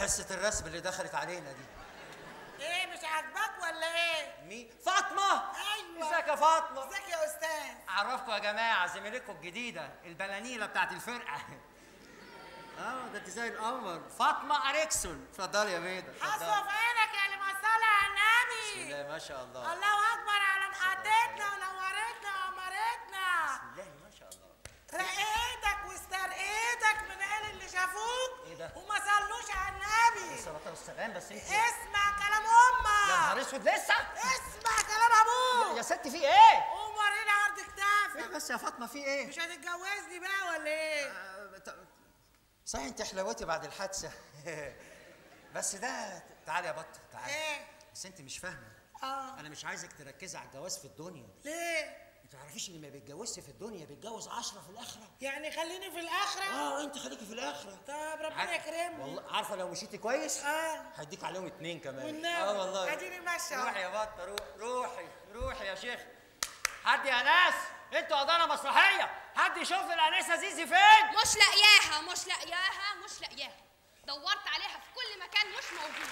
حصه الرسم اللي دخلت علينا دي ايه مش عاجباك ولا ايه مين فاطمه ايوه ازيك يا فاطمه ازيك يا استاذ اعرفكم يا جماعه زميلتكم الجديده البلانيله بتاعت الفرقه اه ده انت زي القمر فاطمه اريكسون اتفضلي يا ميدو حسوا اتفضلي في عينك يا اللي مصلي على بسم النبي الله ما شاء الله الله اكبر على محطتنا ونورتنا وامرتنا بسم الله ما شاء الله رقيتك واسترقيتك من عين اللي شافوك إيه ده؟ وما صلوش على النبي الصلاه والسلام بس انت اسمع كلام يا امك نهار اسود لسه اسمع كلام ابوك يا ست في ايه قوم وريني عرض ايه كتافك بس يا فاطمه في ايه مش هتتجوزني بقى ولا ايه آه، ت- صحيح انت حلاوتي بعد الحادثه بس ده تعالي يا بط تعالي ايه بس انت مش فاهمه اه انا مش عايزك تركزي على الجواز في الدنيا ليه انت تعرفيش اللي ما بيتجوزش في الدنيا بيتجوز عشرة في الاخره يعني خليني في الاخره اه انت خليكي في الاخره طب ربنا عارف- يكرمني والله عارفه لو مشيتي كويس اه هديك عليهم اتنين كمان والنبي. اه والله اديني ماشية. روحي يا بطه روح روحي روحي يا شيخ حد يا ناس انتوا قضانا مسرحيه حد يشوف الانسه زيزي فين مش لاقياها مش لاقياها مش لاقياها دورت عليها في كل مكان مش موجوده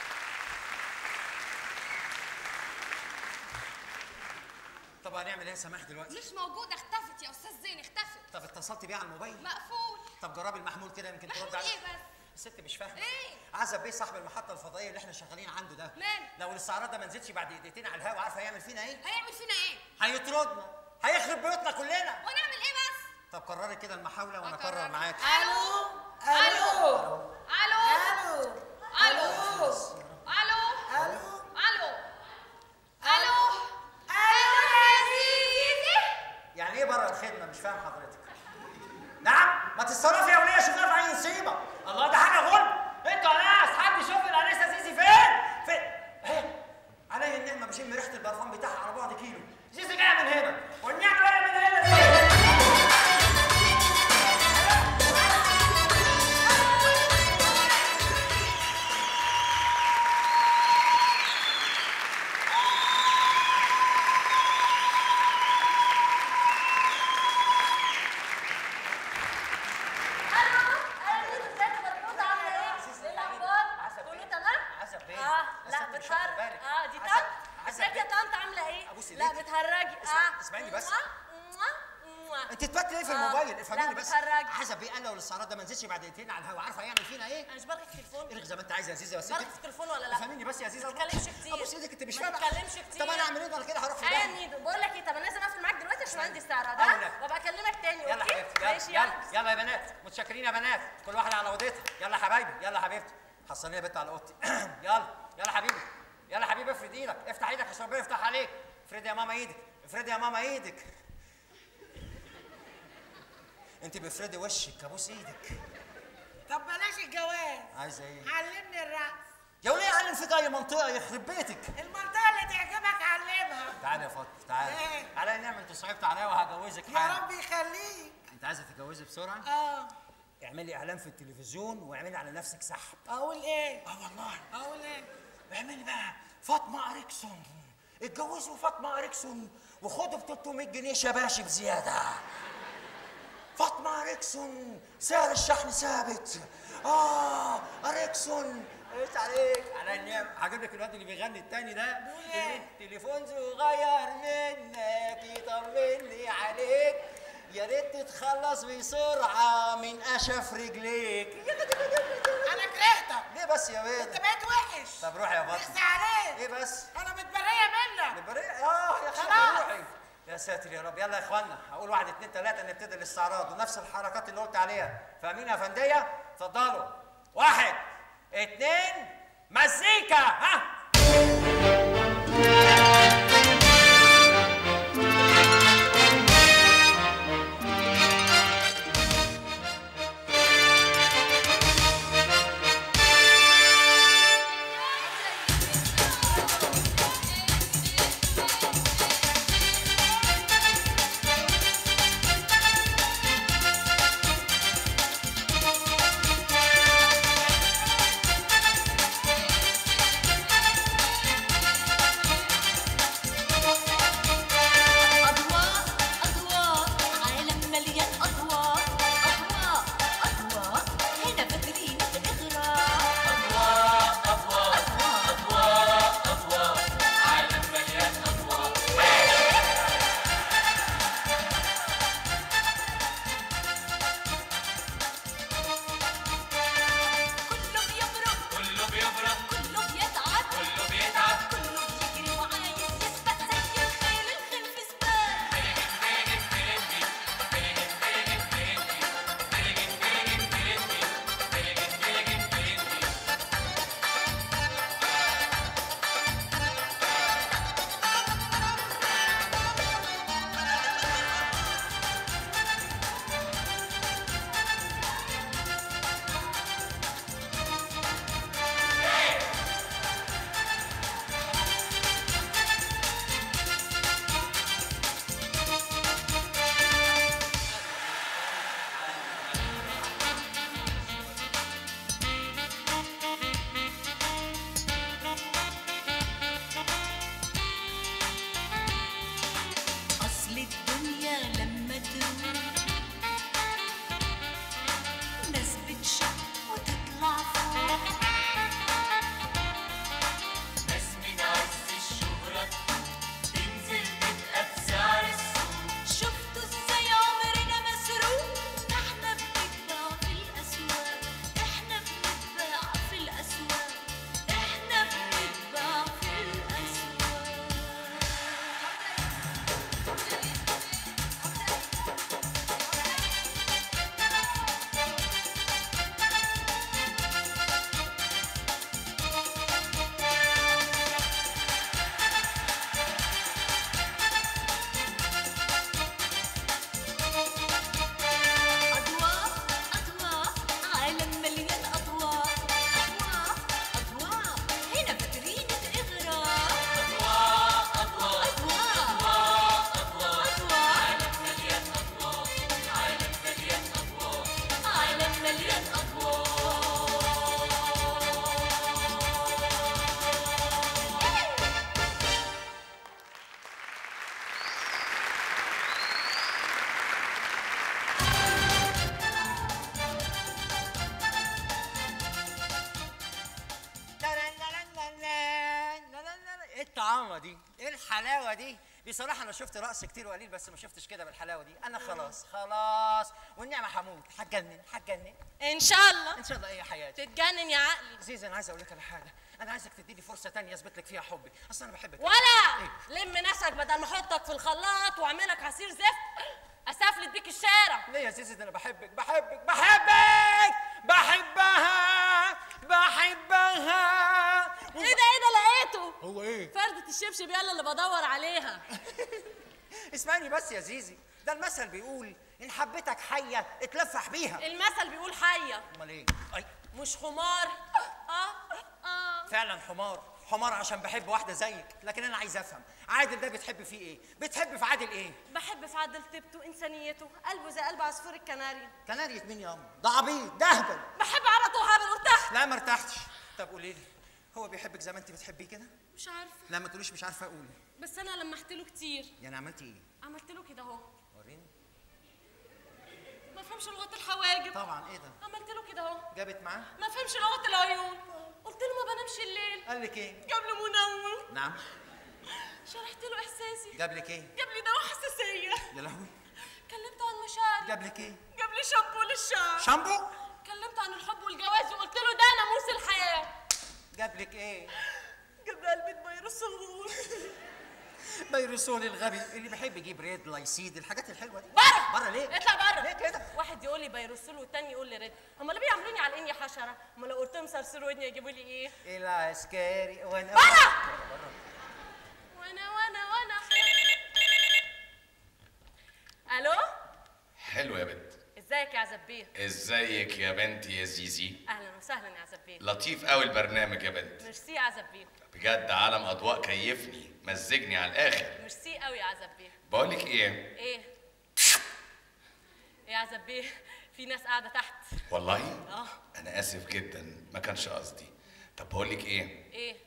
طب هنعمل ايه يا سماح دلوقتي مش موجوده اختفت يا استاذ زين اختفت طب اتصلت بيه على الموبايل مقفول طب جربي المحمول كده يمكن ترد محمول عليه ايه بس الست مش فاهمه ايه؟ عزب بيه صاحب المحطه الفضائيه اللي احنا شغالين عنده ده ماله؟ لو الاستعراض ده ما نزلش بعد دقيقتين على الهوا عارفه هيعمل فينا ايه هيعمل فينا ايه هيطردنا هيخرب بيوتنا كلنا ونعمل ايه بس طب قرري كده المحاوله وانا أقرر. اقرر معاك الو الو الو الو الو الو الو الو الو الو يا زيزي يعني ايه بره الخدمه مش فاهم حضرتك نعم ما تتصرفي يا وليه شوفها في اي نصيبه الله ده حاجه غلب انتوا يا ناس حد يشوف الانسه زيزي فين فين اهي علي النعمه بشم ريحه البرفان بتاعها على بعد كيلو زيزي جايه من هنا والنعمه جايه من هنا عزب بيه اه بس لا انت مش واخدة بتهرج بالك. اه دي عزب- طنط عزب ازيك يا بيه. طنط عامله ايه أبوس لا إيديك. بتهرجي اسمع- اه اسمعيني بس. موah، موah، موah. انت تبكي ايه في آه، الموبايل افهميني لا بس بتهرجي عزب بيه قال لو الاستعراض ده ما نزلش بعد دقيقتين على الهوا عارفه هيعمل فينا ايه انا مش برغي في التليفون ارغي زي ما انت عايزه يا زيزه بس برغي انت في التليفون ولا لا افهميني بس يا زيزه ما تتكلمش كتير ابوس ايدك انت مش ما فاهمه تتكلمش كتير طب انا اعمل ايه ده انا كده هروح في ايه داهية. يا نيدو بقول لك ايه طب انا لازم اقفل معاك دلوقتي عشان عندي استعراض أقول ها لك. وابقى اكلمك تاني يلا اوكي حبيبتي ماشي يلا يلا يلا يلا يا بنات متشكرين يا بنات كل واحده على اوضتها يلا يا حبايبي يلا يا حبيبتي حصلني يا بنت على اوضتي يلا يلا حبيبي يلا حبيبي افرد ايدك افتح ايدك عشان ربنا يفتح عليك افرد يا ماما ايدك افرد يا ماما ايدك انت بفردي وشك ابوس ايدك طب بلاش الجواز عايزه ايه علمني الرقص يا وليه اعلم فيك اي منطقه يخرب بيتك المنطقه اللي تعجبك علمها تعالى يا فاطمه تعالى ايه؟ على نعمه انت صعبت عليا وهجوزك يا حالا رب يخليك انت عايزه تتجوزي بسرعه اه اعملي اعلان في التلفزيون واعملي على نفسك سحب اقول ايه اه والله اقول ايه اعملي بقى فاطمه اريكسون اتجوزوا فاطمه اريكسون وخدوا ب 300 جنيه شباشب بزياده فاطمه اريكسون سعر الشحن ثابت اه اريكسون ايش عليك على النعم عجب لك الواد اللي بيغني التاني ده ايه؟ تليفون صغير منك يطمني عليك يا ريت تتخلص بسرعه من قشف رجليك انا كرهتك ليه بس يا انت بنت بقيت وحش طب روحي يا بس بطل عليك ايه بس انا متبريه منك البريء اه يا خلاص. خلاص روحي يا ساتر يا رب يلا يا اخوانا هقول واحد اتنين تلاته نبتدي الاستعراض ونفس الحركات اللي قلت عليها فاهمين يا فنديه اتفضلوا واحد اتنين مزيكا ها الو بالحلاوه دي بصراحه انا شفت رقص كتير وقليل بس ما شفتش كده بالحلاوه دي انا خلاص خلاص والنعمه هموت هتجنن هتجنن ان شاء الله ان شاء الله ايه يا حياتي تتجنن يا عقلي زيزي انا عايز اقول لك على حاجه انا عايزك تديني فرصه تانية اثبت لك فيها حبي اصل انا بحبك ولا لم نفسك بدل ما احطك في الخلاط واعملك عصير زفت اسافلت بيك الشارع ليه يا زيزي ده انا بحبك بحبك بحبك بحبها بحبها ايه ده ايه ده لقيته هو ايه فردة الشبشب يلا اللي بدور عليها اسمعني بس يا زيزي ده المثل بيقول ان حبيتك حيه اتلفح بيها المثل بيقول حية امال ايه اي مش حمار اه اه فعلا حمار حمار عشان بحب واحده زيك لكن انا عايز افهم عادل ده بتحب فيه ايه بتحب في عادل ايه بحب في عدل طيبته انسانيته قلبه زي قلب عصفور الكناري كنارية مين يا أم؟ ده عبيط ده اهبل بحب عرضه وهبل ارتحت لا ما ارتحتش طب قولي لي هو بيحبك زي ما انت بتحبيه كده مش عارفه لا ما تقوليش مش عارفه اقول بس انا لمحت له كتير يعني عملتي ايه عملت له كده اهو وريني ما فهمش لغه الحواجب طبعا ايه ده عملت له كده اهو جابت معاه ما فهمش لغه العيون قلت له ما بنامش الليل قال لك ايه جاب لي منوم نعم شرحت له احساسي جاب لك ايه جاب لي دواء حساسيه يا لهوي كلمته عن مشاعري جاب لك ايه جاب لي شامبو للشعر شامبو كلمته عن الحب والجواز وقلت له ده ناموس الحياه جاب لك ايه جاب لي علبه بيروسول بيرسول الغبي اللي بيحب يجيب ريد لايسيد الحاجات الحلوه دي بره بره ليه اطلع بره ليه كده واحد يقول لي بيروسول والتاني يقول لي رد هم اللي بيعملوني على اني حشره هم لو قلت لهم صرصور ودني يجيبوا لي ايه العسكري وانا بره وانا وانا وانا الو حلو يا بنت ازيك يا عزبيه ازيك يا بنتي يا زيزي اهلا وسهلا يا عزبيه لطيف قوي البرنامج يا بنت ميرسي يا عزبيه بجد عالم اضواء كيفني مزجني على الاخر ميرسي قوي يا عزبيه بقولك ايه ايه يا عزبيه في ناس قاعده تحت والله اه انا اسف جدا ما كانش قصدي طب بقولك ايه ايه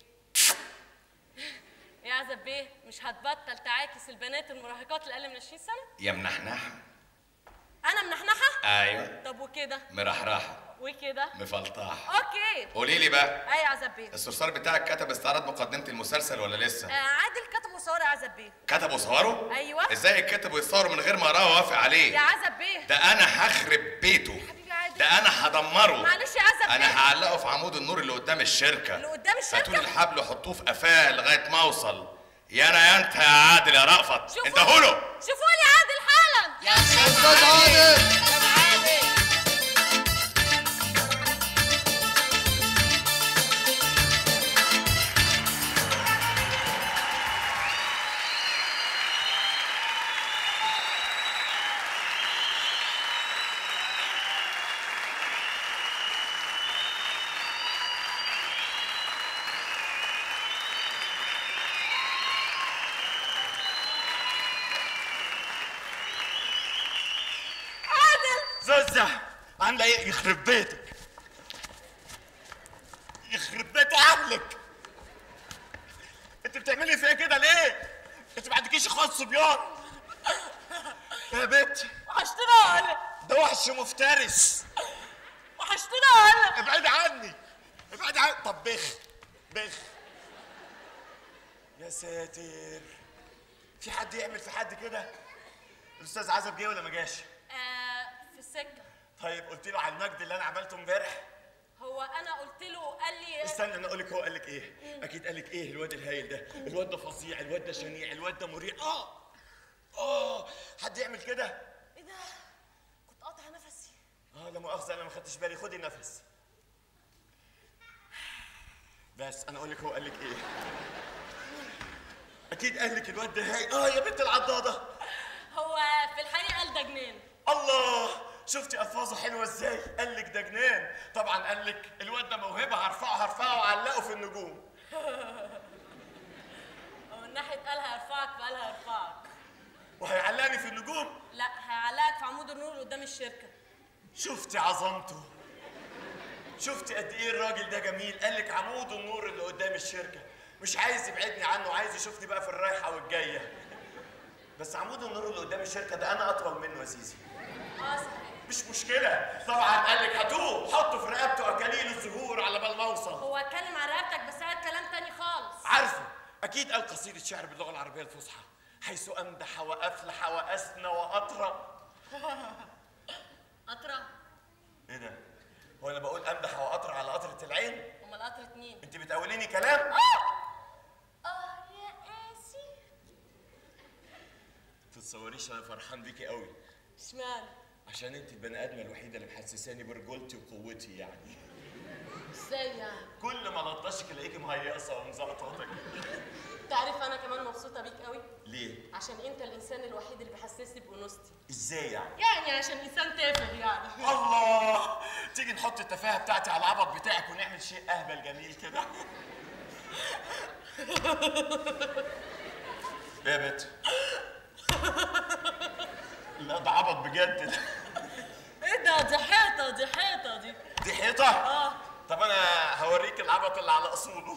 يا عزبيه مش هتبطل تعاكس البنات المراهقات اللي اقل من 20 سنه يا منحنحه انا منحنحه ايوه طب وكده مرحرحه وكده مفلطحه اوكي قولي لي بقى اي يا عزبيه الصرصار بتاعك كتب استعراض مقدمه المسلسل ولا آه لسه عادل كتب وصور يا عزبيه كتب وصوره أيوة. ازاي الكاتب ويصوره من غير ما اقراه وافق عليه يا عزبيه ده انا هخرب بيته حبيبي عادل. ده انا هدمره معلش يا عزب انا بيه. هعلقه في عمود النور اللي قدام الشركه اللي قدام الشركة؟ هاتولي الحبل وحطوه في قفاه لغايه ما اوصل يا انا يا انت يا عادل يا رأفت شوفوا انت هولو شوفوا لي عادل حالا يا استاذ عادل استاذ عادل عادل زوزة عاملة ايه يخرب بيتك يخرب بيت اهلك انت بتعملي فيا كده ليه؟ انت ما عندكيش اخوات صبيان يا بنت وحشتنا ولا ده وحش مفترس وحشتنا ولا ابعد عني ابعد عني طب بخ بخ يا ساتر في حد يعمل في حد كده الاستاذ عزب جه ولا ما جاش آه في السكه طيب قلت له على المجد اللي انا عملته امبارح هو انا قلت له قال لي استنى انا اقول لك هو قال لك ايه اكيد قال لك ايه الواد الهايل ده الواد ده فظيع الواد ده شنيع الواد ده مريع اه اه حد يعمل كده ايه ده كنت قاطع نفسي اه لا مؤاخذه انا ما خدتش بالي خدي نفس بس انا اقول لك هو قال لك ايه اكيد قال لك الواد ده هايل اه يا بنت العضاضه هو في الحقيقه قال ده جنان الله شفتي الفاظه حلوه ازاي قال لك ده جنان طبعا قال لك الواد ده موهبه هرفعه هرفعه وعلقه في النجوم هو من ناحيه قال هيرفعك فقال هيرفعك وهيعلقني في النجوم لا هيعلقك في عمود النور اللي قدام الشركه شفتي عظمته شفتي قد ايه الراجل ده جميل قال لك عمود النور اللي قدام الشركه مش عايز يبعدني عنه عايز يشوفني بقى في الرايحه والجايه بس عمود النور اللي قدام الشركه ده انا اطول منه يا زيزي اه صحيح مش مشكله طبعا قال لك هاتوه حطه في رقبته اكاليل الزهور على بال ما اوصل هو اتكلم عن رقبتك بس قال كلام تاني خالص عارفه اكيد قال قصيده شعر باللغه العربيه الفصحى حيث امدح وافلح واثنى واطرى قطره ايه ده هو انا بقول امدح واطرى على قطره العين امال قطره مين انت بتقوليني كلام اه يا قاسي تتصوريش انا فرحان بيكي قوي اشمعنى عشان انت البني ادمه الوحيده اللي محسساني برجولتي وقوتي يعني ازاي يعني كل ما لطشك الاقيكي مهيصه ومزقططك تعرف انا كمان مبسوطه بيك قوي ليه عشان انت الانسان الوحيد اللي بيحسسني بانوثتي ازاي يعني يعني عشان انسان تافه يعني الله تيجي نحط التفاهه بتاعتي على العبط بتاعك ونعمل شيء اهبل جميل كده ايه يا بت لا ده عبط بجد ده. ايه ده دي حيطه دي حيطه دي دي حيطه اه طب انا هوريك العبط اللي على اصوله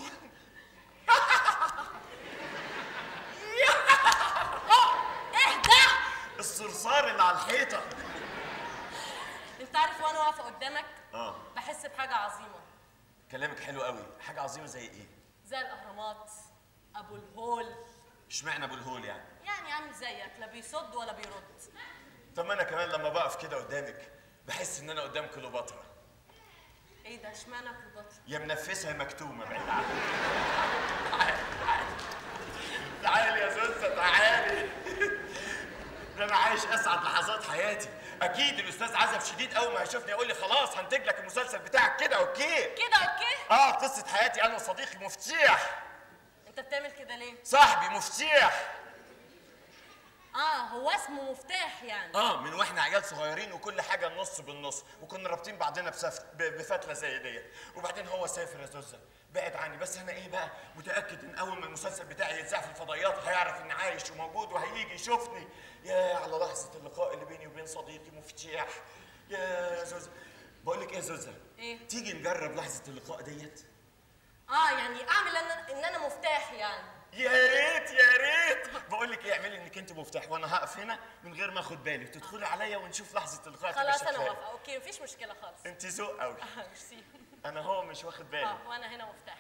ايه ده الصرصار اللي على الحيطه انت عارف وانا واقفه قدامك اه بحس بحاجه عظيمه كلامك حلو قوي حاجه عظيمه زي ايه زي الاهرامات ابو الهول اشمعنى ابو الهول يعني يعني عامل زيك لا بيصد ولا بيرد طب ما انا كمان لما بقف كده قدامك بحس ان انا قدام كليوباترا ايه ده اشمعنى كليوباترا يا منفسها يا مكتومه بعيد عنك تعالي تعالي. تعالي يا زوزة تعالي ده انا عايش اسعد لحظات حياتي اكيد الاستاذ عزب شديد اول ما هيشوفني يقول لي خلاص هنتج لك المسلسل بتاعك كده اوكي كده اوكي اه قصه حياتي انا وصديقي مفتيح انت بتعمل كده ليه صاحبي مفتيح اه هو اسمه مفتاح يعني اه من واحنا عيال صغيرين وكل حاجه النص بالنص وكنا رابطين بعضنا بسف... ب- بفتله زي ديت وبعدين هو سافر يا زوزة بعد عني بس انا ايه بقى متاكد ان اول ما المسلسل بتاعي يتذاع في الفضائيات هيعرف اني عايش وموجود وهيجي يشوفني يا على لحظه اللقاء اللي بيني وبين صديقي مفتاح يا زوزة بقول لك ايه يا زوزة إيه؟ تيجي نجرب لحظه اللقاء ديت اه يعني اعمل ان ان انا مفتاح يعني يا ريت يا ريت بقول لك ايه اعملي انك انت مفتاح وانا هقف هنا من غير ما اخد بالي تدخلي عليا ونشوف لحظه اللقاء تبقى خلاص انا شكلها إيه. موافقه اوكي مفيش مشكله خالص انت ذوق قوي آه، ميرسي انا هو مش واخد بالي اه وانا هنا مفتاح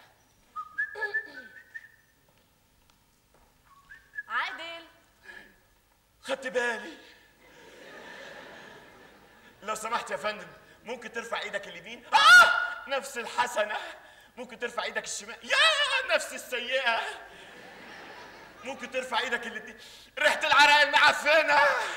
عادل خدت بالي لو سمحت يا فندم ممكن ترفع ايدك اليمين آه! نفس الحسنه ممكن ترفع ايدك الشمال يا نفس السيئه ممكن ترفع ايدك الاتنين ريحه العرق المعفنه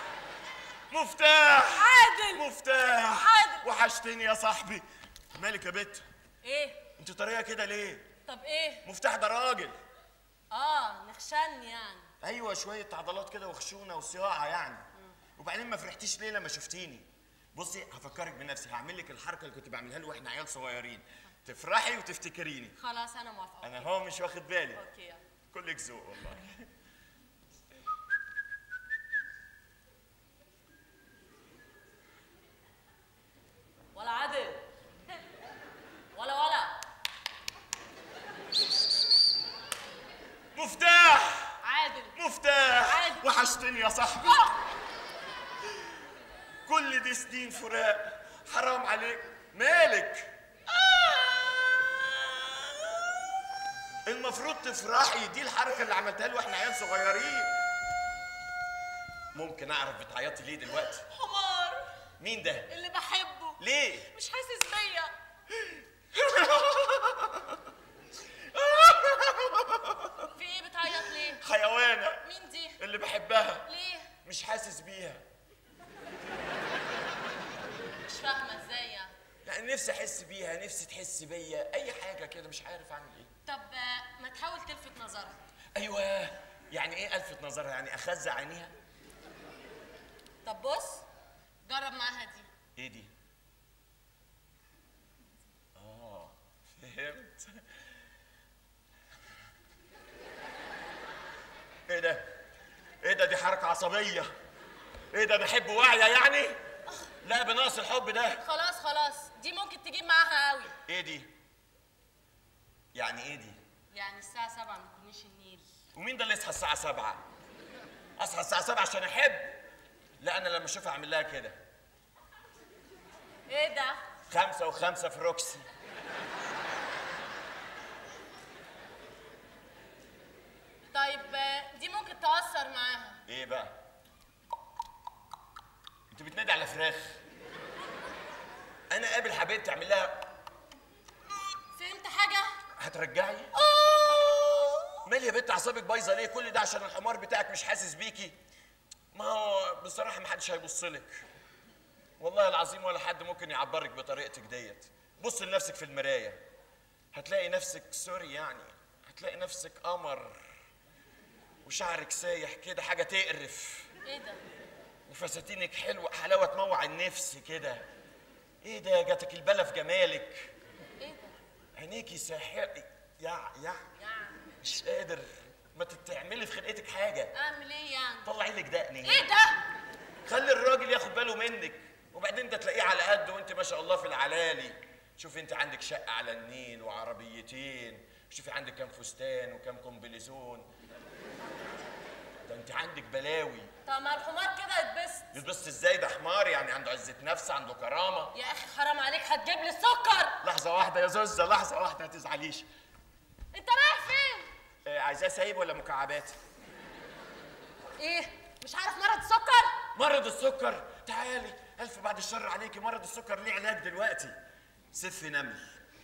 مفتاح عادل مفتاح عادل. وحشتني يا صاحبي مالك يا بت ايه انت طريقه كده ليه طب ايه مفتاح ده راجل اه نخشن يعني ايوه شويه عضلات كده وخشونه وصياعه يعني وبعدين ما فرحتيش ليه لما شفتيني بصي هفكرك بنفسي هعمل لك الحركه اللي كنت بعملها له واحنا عيال صغيرين تفرحي وتفتكريني خلاص انا موافقه انا هو مش واخد بالي اوكي يلا. كلك ذوق والله ولا عادل ولا ولا مفتاح عادل مفتاح عادي. وحشتني يا صاحبي كل دي سنين فراق حرام عليك مالك المفروض تفرحي دي الحركه اللي عملتها له واحنا عيال صغيرين ممكن اعرف بتعيطي ليه دلوقتي حمار مين ده اللي بحبه ليه مش حاسس بيا في ايه بتعيط ليه حيوانه مين دي اللي بحبها ليه مش حاسس بيها مش فاهمه ازاي يعني يعني نفسي احس بيها نفسي تحس بيا اي حاجه كده مش عارف اعمل ايه طب آه، ما تحاول تلفت نظرها ايوه يعني ايه الفت نظرها يعني اخزع عينيها طب بص جرب معاها دي ايه دي اه فهمت ايه ده ايه ده دي حركه عصبيه ايه ده بحب واعيه يعني لا بناقص الحب ده خلاص خلاص دي ممكن تجيب معاها قوي ايه دي يعني ايه دي يعني الساعة 7 ما تكونيش النيل ومين ده اللي يصحى الساعة 7 أصحى الساعة 7 عشان أحب لا أنا لما أشوفها أعمل لها كده ايه ده؟ خمسة وخمسة في روكسي على فراخ انا قابل حبيبتي اعمل لها فهمت حاجه هترجعي مال يا بنت اعصابك بايظه ليه كل ده عشان الحمار بتاعك مش حاسس بيكي ما هو بصراحه ما حدش هيبص لك والله العظيم ولا حد ممكن يعبرك بطريقتك ديت بص لنفسك في المرايه هتلاقي نفسك سوري يعني هتلاقي نفسك قمر وشعرك سايح كده حاجه تقرف ايه ده وفساتينك حلوه حلاوه تموع النفس كده ايه ده جاتك البلا في جمالك ايه ده عينيكي ساحر يا يا يعني مش قادر ما تعملي في خلقتك حاجه اعمل ايه يعني طلعي لك دقني ايه ده خلي الراجل ياخد باله منك وبعدين انت تلاقيه على قده وانت ما شاء الله في العلالي شوفي انت عندك شقه على النيل وعربيتين شوفي عندك كام فستان وكام كومبليزون ده انت عندك بلاوي طب ما الحمار كده يتبسط يتبسط ازاي ده حمار يعني عنده عزه نفس عنده كرامه يا اخي حرام عليك هتجيب لي السكر لحظه واحده يا زوزه لحظه واحده ما تزعليش انت رايح فين آه، عايزاه سايب ولا مكعبات ايه مش عارف مرض السكر مرض السكر تعالي الف بعد الشر عليكي مرض السكر ليه علاج دلوقتي سف نمل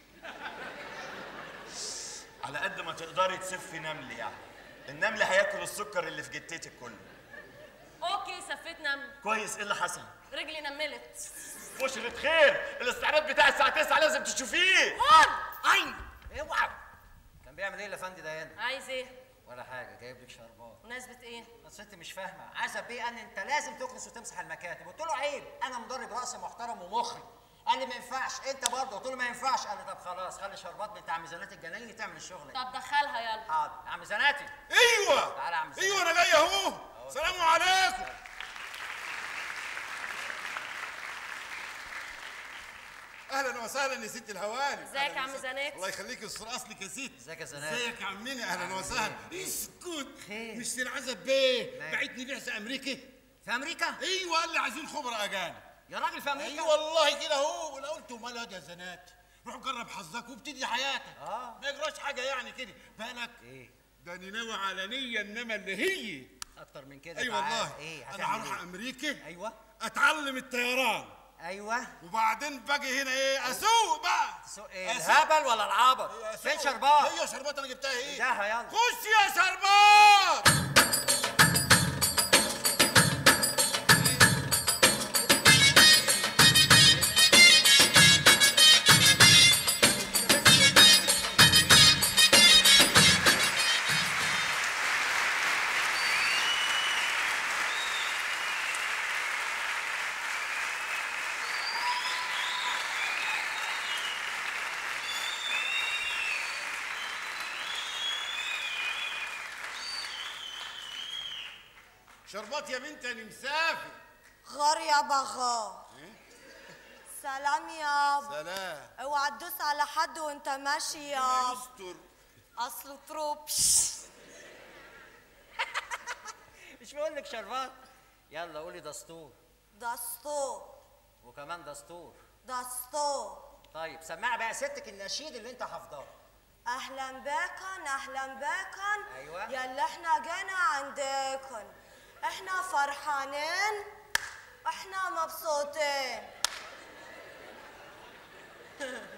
على قد ما تقدري تسفي نمل يعني النمل هياكل السكر اللي في جتتك كله اوكي سفيت نمل كويس ايه اللي حصل رجلي نملت بشرة خير الاستعراض بتاع الساعة 9 لازم تشوفيه اي اوعى كان بيعمل ايه الافندي ده هنا عايز ايه ولا حاجه جايب لك شربات مناسبة ايه بس انت مش فاهمه عزب بيه قال لي انت لازم تكنس وتمسح المكاتب قلت له عيب انا مدرب رقص محترم ومخرج قال لي ما ينفعش انت برضه قلت له ما ينفعش قال لي طب خلاص خلي شربات بنت عم زناتي الجنايني تعمل الشغل ده طب دخلها يلا حاضر يا عم زناتي ايوه تعالى يا عم سلام. ايوه انا جاي اهو سلام عليكم اهلا وسهلا يا ست الهواني ازيك يا عم زناتي؟ الله يخليك يسر اصلك يا ست ازيك يا زناتي ازيك يا عمنا اهلا وسهلا اسكت خير. مش العزب بيه مال. بعتني بعثه امريكا في امريكا ايوه قال لي عايزين خبراء اجانب يا راجل في امريكا ايوه والله كده اهو انا قلت ومال يا زنات روح جرب حظك وابتدي حياتك آه. ما يجراش حاجه يعني كده بالك ايه ده انا ناوي على نيه انما اللي هي اكتر من كده اي تعال. والله ايه انا هتعمل هروح ايه امريكا ايوه اتعلم الطيران ايوه وبعدين باجي هنا ايه اسوق بقى سوق ايه أسوق. الهبل ولا العبط أسوق. فين شربات هي شربات انا جبتها ايه ده يلا خش يا شربات شربات يا بنت انا مسافر غار يا بغار سلام يا سلام اوعى تدوس على حد وانت ماشي يا استر اصله تروبش مش بقول لك شربات يلا قولي دستور دستور وكمان دستور دستور طيب سمعي بقى ستك النشيد اللي انت حافظاه اهلا بكن اهلا بكن أيوة. يلا احنا جينا عندكن احنا فرحانين احنا مبسوطين